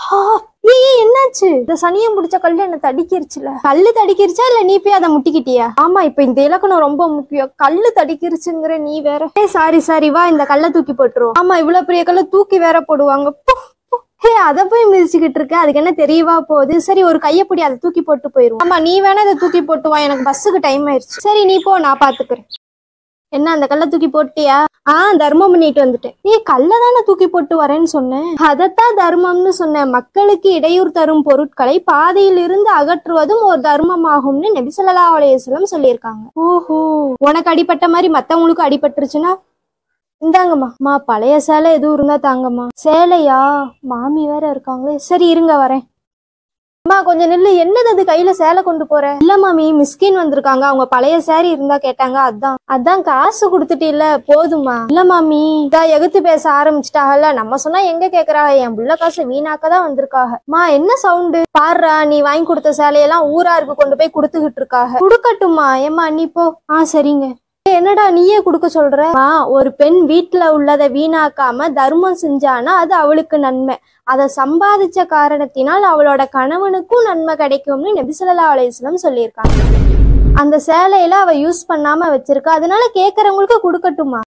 ஆ, ஏய் ஏய், என்னாச்சு இந்த சனியம் பிடிச்ச கல்லு என்ன தடிக்கிருச்சுல கல்லு தடிக்கிருச்சா இல்ல நீ போய் அதை முட்டிக்கிட்டியா ஆமா இப்ப இந்த இலக்கணம் ரொம்ப முக்கியம் கல்லு தடிக்கிருச்சுங்கிற நீ வேற ஏ சாரி சாரி வா இந்த கல்லை தூக்கி போட்டுருவோம் ஆமா இவ்வளவு பெரிய கல்லை தூக்கி வேற போடுவாங்க பு, பு. ஹே அத போய் மிதிச்சுக்கிட்டு இருக்க அதுக்கு என்ன தெரியவா போகுது சரி ஒரு கையப்படி அதை தூக்கி போட்டு போயிருவோம் ஆமா நீ வேணா அதை தூக்கி போட்டு வா எனக்கு பஸ்ஸுக்கு டைம் ஆயிடுச்சு சரி நீ போ நான் பாத்துக்கிறேன் என்ன அந்த கல்லை தூக்கி போட்டியா ஆ தர்மம் பண்ணிட்டு வந்துட்டேன் ஏய் கல்லை தானே தூக்கி போட்டு வரேன்னு சொன்னேன் அதத்தான் தர்மம்னு சொன்னேன் மக்களுக்கு இடையூறு தரும் பொருட்களை பாதையில் இருந்து அகற்றுவதும் ஒரு தர்மமாகும்னு நபிசல்லா அலையம் சொல்லியிருக்காங்க ஓஹோ உனக்கு அடிபட்ட மாதிரி மத்தவங்களுக்கு அடிபட்டுருச்சுன்னா இந்தாங்கம்மா மா பழைய சேலை எதுவும் இருந்தா தாங்கம்மா சேலையா மாமி வேற இருக்காங்களே சரி இருங்க வரேன் அம்மா கொஞ்சம் நில்லு என்னது அது கையில சேலை கொண்டு போற இல்ல மாமி மிஸ்கின் வந்திருக்காங்க அவங்க பழைய சேரி இருந்தா கேட்டாங்க அதான் அதான் காசு கொடுத்துட்டு இல்ல போதுமா இல்ல மாமி இதா எகுத்து பேச ஆரம்பிச்சிட்டாங்கல்ல நம்ம சொன்னா எங்க கேக்குறாங்க என் புள்ள காசு வீணாக்க தான் வந்திருக்காங்க மா என்ன சவுண்டு பாருடா நீ வாங்கி கொடுத்த சேலையெல்லாம் ஊராருக்கு கொண்டு போய் கொடுத்துக்கிட்டு இருக்காங்க கொடுக்கட்டுமா ஏம்மா நீ போ ஆ சரிங்க ஏய், என்னடா நீயே கொடுக்க சொல்ற மா, ஒரு பெண் வீட்டுல உள்ளதை வீணாக்காம தர்மம் செஞ்சானா அது அவளுக்கு நன்மை அதை சம்பாதிச்ச காரணத்தினால் அவளோட கணவனுக்கும் நன்மை கிடைக்கும்னு நபிசல்லா அலையம் சொல்லியிருக்காங்க அந்த சேலையில அவ யூஸ் பண்ணாம வச்சிருக்கா அதனால கேக்குறவங்களுக்கு கொடுக்கட்டுமா